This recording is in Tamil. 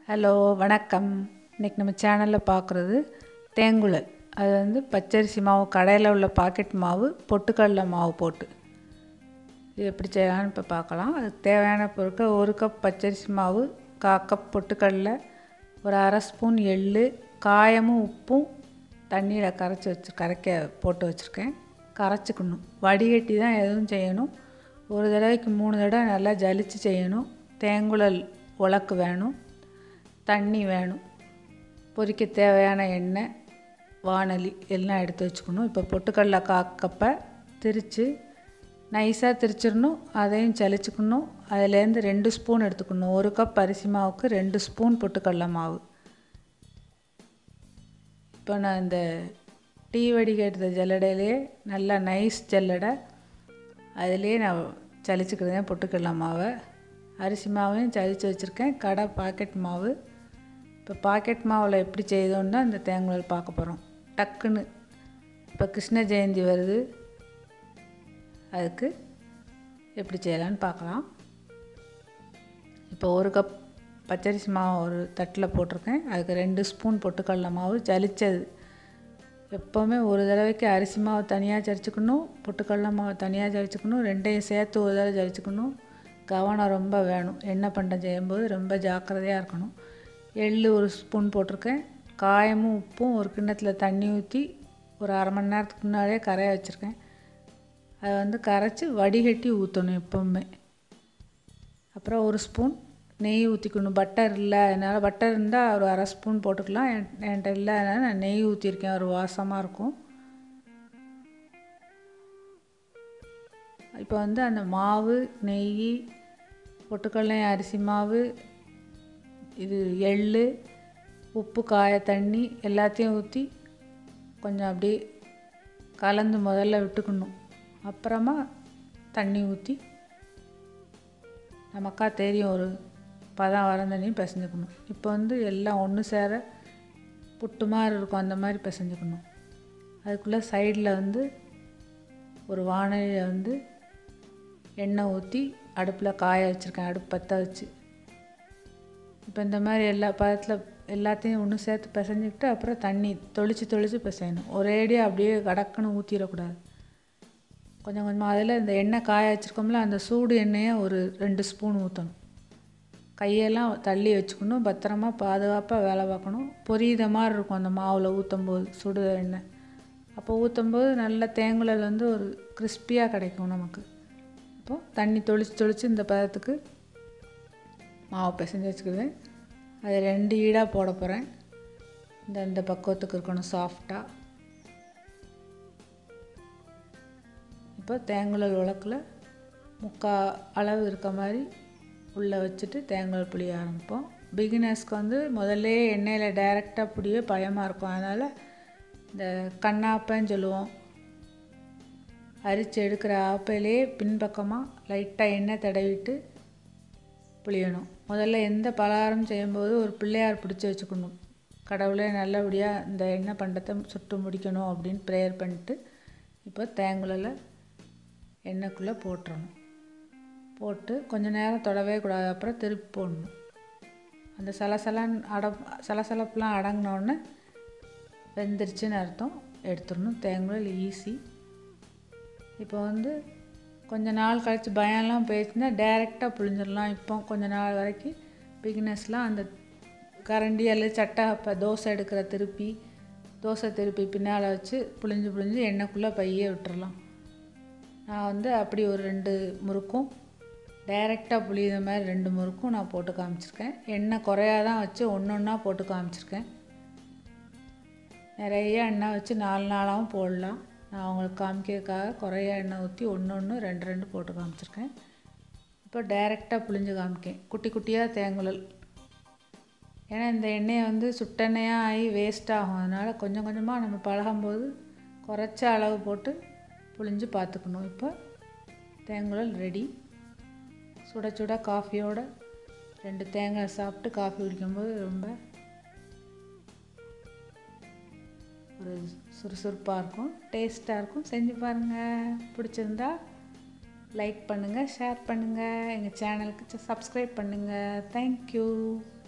ஹலோ வணக்கம் இன்றைக்கி நம்ம சேனலில் பார்க்குறது தேங்குழல் அது வந்து பச்சரிசி மாவு கடையில் உள்ள பாக்கெட் மாவு பொட்டுக்கடலை மாவு போட்டு இது எப்படி செய்யலாம்னு இப்போ பார்க்கலாம் அதுக்கு தேவையான பொருட்கள் ஒரு கப் பச்சரிசி மாவு கா கப் பொட்டுக்கடலை ஒரு அரை ஸ்பூன் எள் காயமும் உப்பும் தண்ணியில் கரைச்சி வச்சு கரைக்க போட்டு வச்சுருக்கேன் கரைச்சிக்கணும் வடிகட்டி தான் எதுவும் செய்யணும் ஒரு தடவைக்கு மூணு தடவை நல்லா ஜலிச்சு செய்யணும் தேங்குழல் உலக்கு வேணும் தண்ணி வேணும் பொரிக்க தேவையான எண்ணெய் வானலி எல்லாம் எடுத்து வச்சுக்கணும் இப்போ பொட்டுக்கடலை காக்கப்ப திரித்து நைஸாக திரிச்சிடணும் அதையும் சலிச்சுக்கணும் அதுலேருந்து ரெண்டு ஸ்பூன் எடுத்துக்கணும் ஒரு கப் அரிசி மாவுக்கு ரெண்டு ஸ்பூன் பொட்டுக்கடலை மாவு இப்போ நான் இந்த டீ வடிகட்டுற ஜல்லடையிலே நல்லா நைஸ் ஜல்லடை அதிலே நான் சலிச்சுக்கிறதேன் பொட்டுக்கடலை மாவை அரிசி மாவையும் சலிச்சு வச்சுருக்கேன் கடை பாக்கெட் மாவு இப்போ பாக்கெட் மாவில் எப்படி செய்தோன்னு தான் இந்த தேங்குழல் பார்க்க போகிறோம் டக்குன்னு இப்போ கிருஷ்ண ஜெயந்தி வருது அதுக்கு எப்படி செய்யலான்னு பார்க்கலாம் இப்போ ஒரு கப் பச்சரிசி மாவு ஒரு தட்டில் போட்டிருக்கேன் அதுக்கு ரெண்டு ஸ்பூன் பொட்டுக்கடலை மாவு ஜலிச்சது எப்போவுமே ஒரு தடவைக்கு அரிசி மாவு தனியாக ஜலிச்சுக்கணும் பொட்டுக்கடலை மாவு தனியாக ஜலிச்சுக்கணும் ரெண்டையும் சேர்த்து ஒரு தடவை ஜலிச்சுக்கணும் கவனம் ரொம்ப வேணும் எண்ணெய் பண்டம் செய்யும்போது ரொம்ப ஜாக்கிரதையாக இருக்கணும் எள் ஒரு ஸ்பூன் போட்டிருக்கேன் காயமும் உப்பும் ஒரு கிண்ணத்தில் தண்ணி ஊற்றி ஒரு அரை மணி நேரத்துக்கு முன்னாடியே கரைய வச்சுருக்கேன் அதை வந்து கரைச்சி வடிகட்டி ஊற்றணும் எப்போவுமே அப்புறம் ஒரு ஸ்பூன் நெய் ஊற்றிக்கணும் பட்டர் இல்லை அதனால் பட்டர் இருந்தால் ஒரு அரை ஸ்பூன் போட்டுக்கலாம் என் என்கிட்ட இல்லை அதனால் நான் நெய் ஊற்றிருக்கேன் ஒரு வாசமாக இருக்கும் இப்போ வந்து அந்த மாவு நெய் பொட்டுக்கடலை அரிசி மாவு இது எள் உப்பு காய தண்ணி எல்லாத்தையும் ஊற்றி கொஞ்சம் அப்படியே கலந்து முதல்ல விட்டுக்கணும் அப்புறமா தண்ணி ஊற்றி நமக்கா தெரியும் ஒரு பதம் வர தண்ணியும் பிசைஞ்சுக்கணும் இப்போ வந்து எல்லாம் ஒன்று சேர புட்டு மாதிரி இருக்கும் அந்த மாதிரி பிசைஞ்சுக்கணும் அதுக்குள்ளே சைடில் வந்து ஒரு வானலியில் வந்து எண்ணெய் ஊற்றி அடுப்பில் காய வச்சுருக்கேன் அடுப்பு பற்ற வச்சு இப்போ இந்த மாதிரி எல்லா பதத்தில் எல்லாத்தையும் ஒன்று சேர்த்து பிசைஞ்சிக்கிட்டு அப்புறம் தண்ணி தொளிச்சு தொளிச்சு பிசையணும் ஒரேடியாக அப்படியே கடக்குன்னு ஊற்றிடக்கூடாது கொஞ்சம் கொஞ்சமாக அதில் இந்த எண்ணெய் காய வச்சுருக்கோம்ல அந்த சூடு எண்ணெயை ஒரு ரெண்டு ஸ்பூன் ஊற்றணும் கையெல்லாம் தள்ளி வச்சுக்கணும் பத்திரமா பாதுகாப்பாக வேலை பார்க்கணும் பொரியுத மாதிரி இருக்கும் அந்த மாவில் ஊற்றும் போது சுடு எண்ணெய் அப்போ ஊற்றும் போது நல்ல தேங்குழல் வந்து ஒரு கிறிஸ்பியாக கிடைக்கும் நமக்கு அப்போது தண்ணி தொளிச்சு தொளிச்சு இந்த பதத்துக்கு மாவு பிசைஞ்சு வச்சுக்குவேன் அது ரெண்டு ஈடாக போட போகிறேன் இந்த இந்த பக்குவத்துக்கு இருக்கணும் சாஃப்டாக இப்போ தேங்குழல் உலக்கில் முக்கா அளவு இருக்க மாதிரி உள்ளே வச்சுட்டு தேங்குழல் புளிய ஆரம்பிப்போம் பிகினர்ஸ்க்கு வந்து முதல்ல எண்ணெயில் டைரெக்டாக புளிய பயமாக இருக்கும் அதனால் இந்த கண்ணாப்பன்னு சொல்லுவோம் அரிச்சு எடுக்கிற ஆப்பையிலே பின்பக்கமாக லைட்டாக எண்ணெய் தடவிட்டு புளியணும் முதல்ல எந்த பலகாரம் செய்யும்போது ஒரு பிள்ளையார் பிடிச்சி வச்சுக்கணும் கடவுளே நல்லபடியாக இந்த எண்ணெய் பண்டத்தை சுட்டு முடிக்கணும் அப்படின்னு ப்ரேயர் பண்ணிட்டு இப்போ தேங்குழலை எண்ணெய்க்குள்ளே போட்டுறணும் போட்டு கொஞ்ச நேரம் தொடவே கூடாது அப்புறம் திருப்பி போடணும் அந்த சலசலன் அட சலசலப்புலாம் அடங்கினோடனே வெந்துருச்சுன்னு அர்த்தம் எடுத்துடணும் தேங்குழல் ஈஸி இப்போ வந்து கொஞ்ச நாள் கழித்து பயம்லாம் போயிடுச்சுன்னா டைரெக்டாக புழிஞ்சிடலாம் இப்போ கொஞ்ச நாள் வரைக்கும் பிகினஸ்லாம் அந்த கரண்டி அல்லது சட்டை இப்போ தோசை எடுக்கிற திருப்பி தோசை திருப்பி பின்னால் வச்சு புழிஞ்சு புழிஞ்சு எண்ணெய்க்குள்ளே பையே விட்டுறலாம் நான் வந்து அப்படி ஒரு ரெண்டு முறுக்கும் டைரெக்டாக புளியுத மாதிரி ரெண்டு முறுக்கும் நான் போட்டு காமிச்சிருக்கேன் எண்ணெய் குறையாக தான் வச்சு ஒன்று ஒன்றா போட்டு காமிச்சிருக்கேன் நிறைய எண்ணெய் வச்சு நாலு நாளாகவும் போடலாம் நான் அவங்களுக்கு காமிக்கிறதுக்காக குறைய எண்ணெய் ஊற்றி ஒன்று ஒன்று ரெண்டு ரெண்டு போட்டு காமிச்சிருக்கேன் இப்போ டைரெக்டாக புளிஞ்சு காமிக்கேன் குட்டி குட்டியாக தேங்குழல் ஏன்னா இந்த எண்ணெயை வந்து சுட்டெண்ணெயாக ஆகி வேஸ்ட் ஆகும் அதனால் கொஞ்சம் கொஞ்சமாக நம்ம பழகும்போது குறைச்ச அளவு போட்டு புளிஞ்சு பார்த்துக்கணும் இப்போ தேங்குழல் ரெடி சுட சுட காஃபியோட ரெண்டு தேங்காய் சாப்பிட்டு காஃபி குடிக்கும்போது ரொம்ப ஒரு சுறுசுறுப்பாக இருக்கும் டேஸ்ட்டாக இருக்கும் செஞ்சு பாருங்கள் பிடிச்சிருந்தா லைக் பண்ணுங்கள் ஷேர் பண்ணுங்கள் எங்கள் சேனலுக்கு சப்ஸ்கிரைப் பண்ணுங்கள் தேங்க்யூ